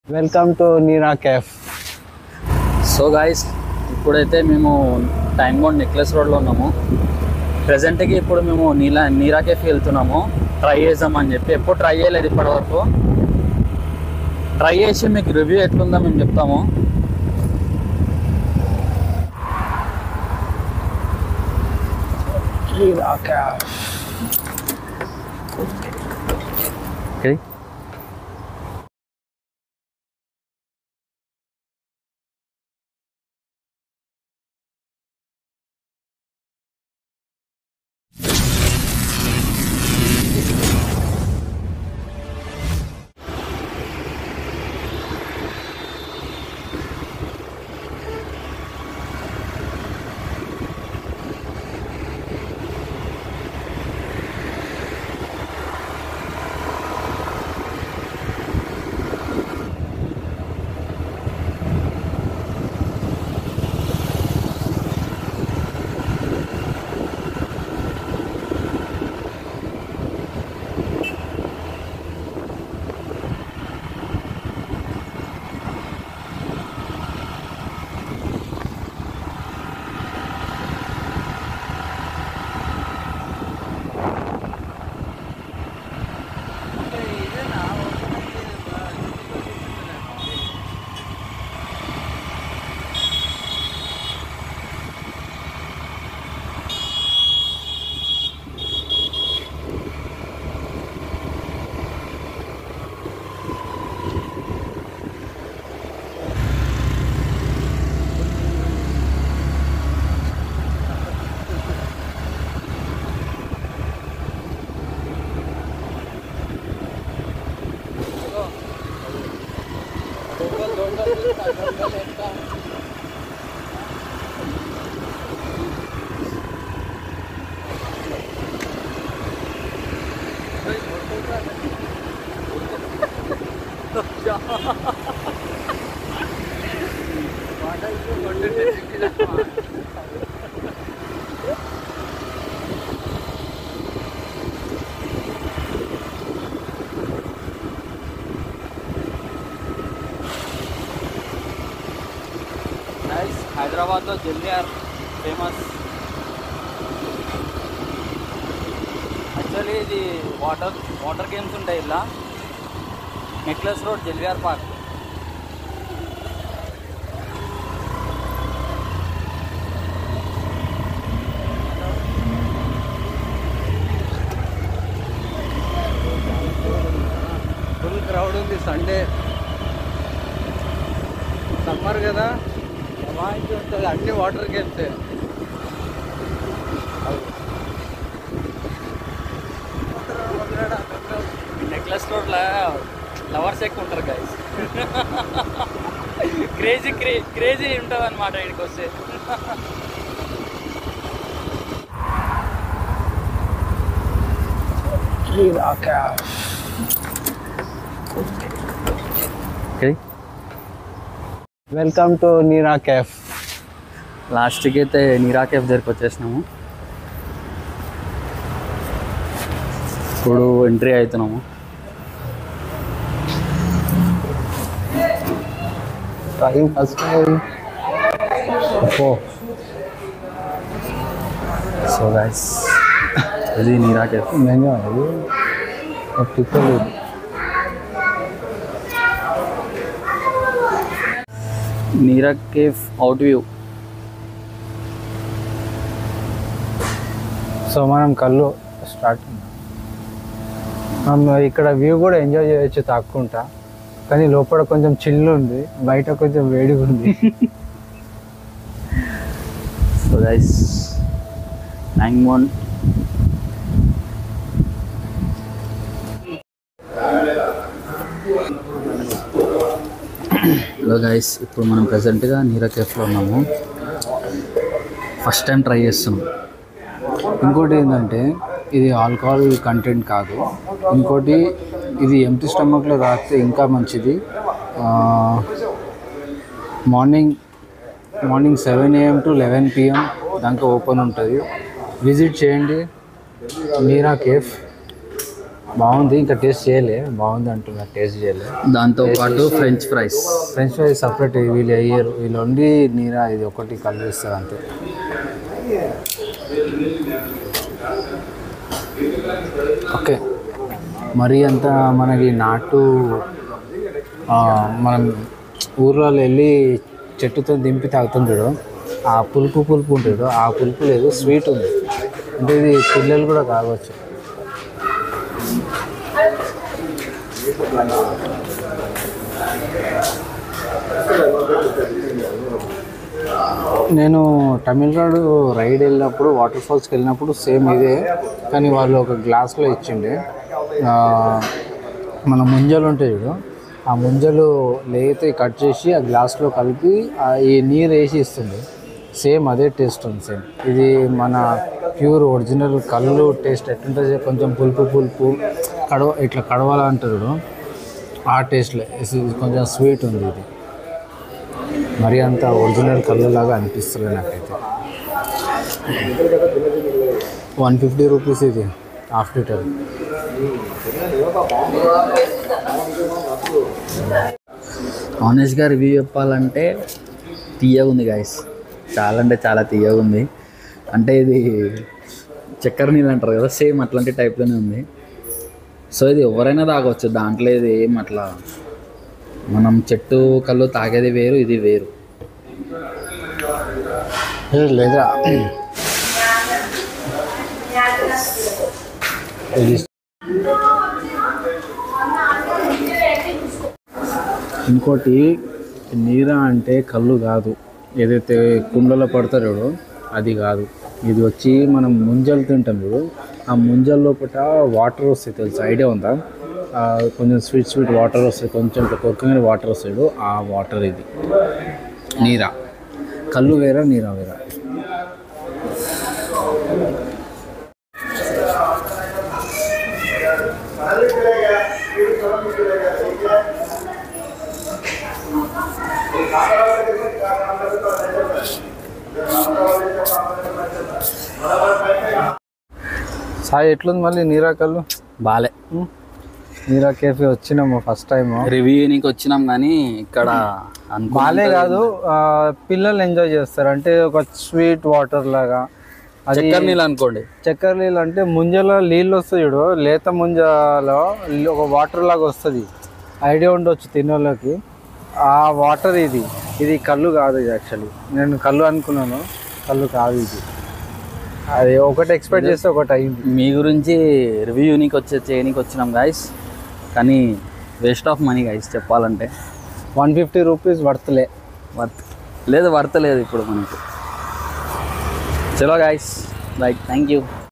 Welcome to Neera cafe so guys ఇప్పుడైతే మేము time bound necklace రోడ్లో ఉన్నాము ప్రజెంట్కి ఇప్పుడు మేము నీలా నీరా కేఫ్ వెళ్తున్నాము ట్రై చేద్దామని చెప్పి ఎప్పుడు ట్రై చేయలేదు ఇప్పటివరకు ట్రై చేసి మీకు రివ్యూ ఎట్లుందో మేము చెప్తాము నీరా కేఫ్ Okay. నైస్ హైదరాబాద్లో జల్లియార్ ఫేమస్ యాక్చువల్లీ ఇది వాటర్ వాటర్ గేమ్స్ ఉంటాయి ఇలా నెక్లెస్ రోడ్ జల్విఆర్ పార్క్ ఫుల్ క్రౌడ్ ఉంది సండే సమ్మర్ కదా జమాయించి ఉంటుంది అన్ని వాటర్ గేమ్స్ నెక్లెస్ రోడ్లో లవర్స్ ఎక్కువ ఉంటారు గైస్ క్రేజీ క్రే క్రేజీ ఉంటుంది అనమాట ఇక్కడికి వస్తే Neera cafe welcome to Neera cafe లాస్ట్కి అయితే నీరా కేఫ్ దగ్గరికి వచ్చేసినాము ఇప్పుడు ఎంట్రీ అవుతున్నాము time first time oh so guys ఇది నీరా కేఫ్ మెన్యూ అది పిక్కలు నీరా కేఫ్ అవుట్ వ్యూ సో మనం కళ్ళు స్టార్ట్ మనం ఇక్కడ వ్యూ కూడా ఎంజాయ్ చేయొచ్చు తాక్కుంటా కానీ లోపల కొంచెం చిల్లు ఉంది బయట కొంచెం వేడిగా ఉంది సో గైస్ మ్యాంగ్మోన్ హలో గైస్ ఇప్పుడు మనం ప్రజెంట్గా నీరా కేఫ్లో ఉన్నాము ఫస్ట్ టైం ట్రై చేస్తున్నాం ఇంకోటి ఏంటంటే ఇది ఆల్కహాల్ కంటెంట్ కాదు ఇంకోటి ఇది ఎంటీ స్టమక్లో తాగితే ఇంకా మంచిది morning morning seven AM to eleven PM దాకా ఓపెన్ ఉంటుంది విజిట్ చేయండి మీరా కేఫ్ బాగుంది ఇంకా టేస్ట్ చేయలే బాగుంది అంటున్నా టేస్ట్ చేయలే దాంతో పాటు French fries French fries separate వీళ్ళు వేయరు వీళ్ళు వండి నీరా ఇది ఒకటి కలిపిస్తారు అంతే ఓకే మరి అంత మనకి నాటు ఆ, మనం ఊర్లో వెళ్ళి చెట్టుతో దింపి తాగుతాం చూడు ఆ పులుపు పులుపు ఉంటాడు ఆ పులుపు లేదు స్వీట్ ఉంది అంటే ఇది పిల్లలు కూడా తాగొచ్చు నేను తమిళనాడు రైడ్ వెళ్ళినప్పుడు వాటర్ ఫాల్స్కి వెళ్ళినప్పుడు సేమ్ ఇదే కానీ వాళ్ళు ఒక గ్లాస్లో ఇచ్చిండే ఆ, మన ముంజలు ఉంటాయి చూడు ఆ ముంజలు లేతే కట్ చేసి ఆ గ్లాస్లో కలిపి ఆ ఈ నీరు వేసి ఇస్తుంది సేమ్ అదే టేస్ట్ ఉంది సేమ్ ఇది మన ప్యూర్ ఒరిజినల్ కళ్ళు టేస్ట్ ఎట్లుంటుంది కొంచెం పులుపు పులుపు కడవ ఇట్లా కడవాల అంటారు చూడు ఆ టేస్ట్లో కొంచెం స్వీట్ ఉంది ఇది మరి అంత ఒరిజినల్ కలర్ లాగా అనిపిస్తుంది నాకైతే వన్ ఫిఫ్టీ రూపీస్ ఇది హాఫ్ లీటర్ ఆనెస్ట్గా రివ్యూ చెప్పాలంటే తీయగా ఉంది గాయస్ చాలా అంటే చాలా తీయగా ఉంది అంటే ఇది చక్కెర నీళ్ళు అంటారు కదా సేమ్ అట్లాంటి టైప్లోనే ఉంది సో ఇది ఎవరైనా తాగొచ్చు దాంట్లో ఇది ఏం అట్లా మనం చెట్టు కళ్ళు తాగేది వేరు ఇది వేరు లేదా ఇది ఇంకోటి నీరా అంటే కళ్ళు కాదు ఏదైతే కుండలో పడతారో చూడు, అది కాదు ఇది వచ్చి మనం ముంజలు తింటాం చూడు ఆ ముంజల లోపల వాటర్ వస్తాయి తెలుసు ఐడియా ఉందా ఆ, కొంచెం స్వీట్ స్వీట్ వాటర్ వస్తాయి కొంచెం ఇట్లా కొరకగానే వాటర్ వస్తాయి చూడు, ఆ వాటర్ ఇది నీరా కళ్ళు వేరా నీరా వేరా సాయి ఎట్లుంది మళ్ళీ నీరా కళ్ళు బాలే ఉం? నీరా కేఫీ వచ్చినాము ఫస్ట్ టైం రివ్యూ నీకు వచ్చినాం కానీ ఇక్కడ అనుకున్నంత- బాలే కాదు ఆ, పిల్లలు ఎంజాయ్ చేస్తారు అంటే ఒక స్వీట్ వాటర్ లాగా అది చక్కెర నీళ్ళు అనుకోండి చక్కెర నీళ్ళు అంటే ముంజలో నీళ్ళు వస్తాయి చూడు లేత ముంజలో ఒక వాటర్ లాగా వస్తుంది ఐడియా ఉండొచ్చు తినోళ్ళకి ఆ వాటర్ ఇది ఇది కళ్ళు కాదు ఇది యాక్చువల్లీ నేను కళ్ళు అనుకున్నాను కళ్ళు కాదు ఇది అది ఒకటి ఎక్స్పెక్ట్ చేస్తే ఒకటి అయింది మీ గురించి రివ్యూ నీకు వచ్చే చేయనీకి వచ్చినాం గాయస్ కానీ వేస్ట్ ఆఫ్ మనీ గాయస్ చెప్పాలంటే వన్ ఫిఫ్టీ రూపీస్ వర్త్లే వర్త్ లేదు వర్త్ లేదు ఇప్పుడు మనకి చలో గాయస్ లైక్ థ్యాంక్ యూ